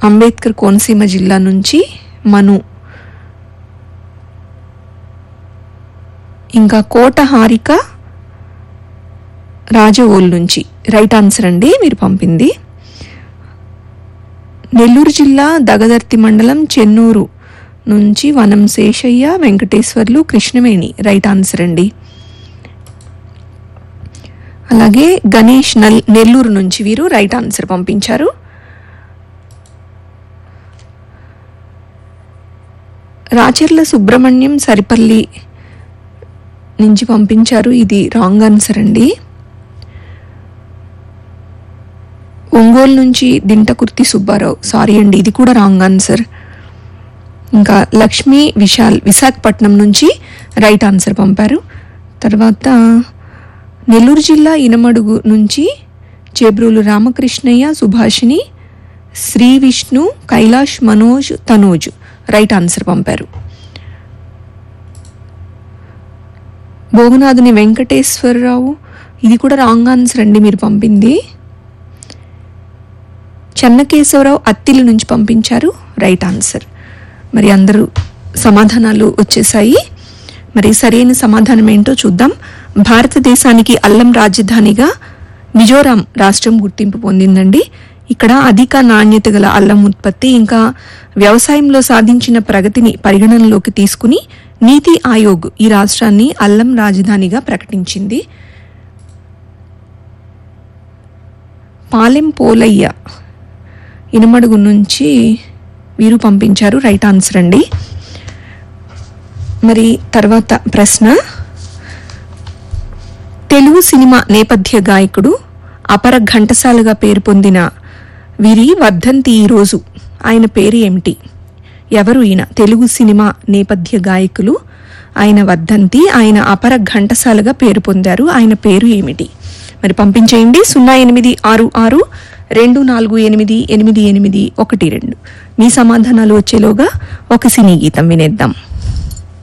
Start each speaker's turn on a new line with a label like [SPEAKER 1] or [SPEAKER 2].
[SPEAKER 1] అంబేద్కర్ కోనసీమ జిల్లా నుంచి మను ఇంకా కోట హారిక రాజవోల్ నుంచి రైట్ ఆన్సర్ అండి మీరు పంపింది నెల్లూరు జిల్లా దగదర్తి మండలం చెన్నూరు నుంచి వనం శేషయ్య వెంకటేశ్వర్లు కృష్ణవేణి రైట్ ఆన్సర్ అండి అలాగే గణేష్ నల్ నెల్లూరు నుంచి వీరు రైట్ ఆన్సర్ పంపించారు రాచర్ల సుబ్రహ్మణ్యం సరిపల్లి నుంచి పంపించారు ఇది రాంగ్ ఆన్సర్ అండి ఒంగోలు నుంచి దింటకుర్తి సుబ్బారావు సారీ అండి ఇది కూడా రాంగ్ ఆన్సర్ ఇంకా లక్ష్మీ విశాల్ విశాఖపట్నం నుంచి రైట్ ఆన్సర్ పంపారు తర్వాత నెల్లూరు జిల్లా ఇనమడుగు నుంచి చేబ్రోలు రామకృష్ణయ్య సుభాషిణి శ్రీ విష్ణు కైలాష్ మనోజ్ తనోజ్ రైట్ ఆన్సర్ పంపారు భోగనాథుని వెంకటేశ్వరరావు ఇది కూడా రాంగ్ ఆన్సర్ అండి మీరు పంపింది చెన్నకేశవరావు అత్తిలి నుంచి పంపించారు రైట్ ఆన్సర్ మరి అందరూ సమాధానాలు వచ్చేసాయి మరి సరైన సమాధానం ఏంటో చూద్దాం భారతదేశానికి అల్లం రాజధానిగా మిజోరాం రాష్ట్రం గుర్తింపు పొందిందండి ఇక్కడ అధిక నాణ్యత గల అల్లం ఉత్పత్తి ఇంకా వ్యవసాయంలో సాధించిన ప్రగతిని పరిగణనలోకి తీసుకుని నీతి ఆయోగ్ ఈ రాష్ట్రాన్ని అల్లం రాజధానిగా ప్రకటించింది పాలెం పోలయ్య ఇనమడుగు నుంచి వీరు పంపించారు రైట్ ఆన్సర్ అండి మరి తర్వాత ప్రశ్న తెలుగు సినిమా నేపథ్య గాయకుడు అపర ఘంటసాలగా పేరు పొందిన వీరి వర్ధంతి ఈరోజు ఆయన పేరు ఏమిటి ఎవరు ఈయన తెలుగు సినిమా నేపథ్య గాయకులు ఆయన వర్ధంతి ఆయన అపర ఘంటసాలగా పేరు పొందారు ఆయన పేరు ఏమిటి మరి పంపించేయండి సున్నా ఎనిమిది ఆరు ఆరు రెండు నాలుగు ఎనిమిది ఎనిమిది ఎనిమిది ఒకటి రెండు మీ సమాధానాలు వచ్చేలోగా ఒక సినీ గీతం వినేద్దాం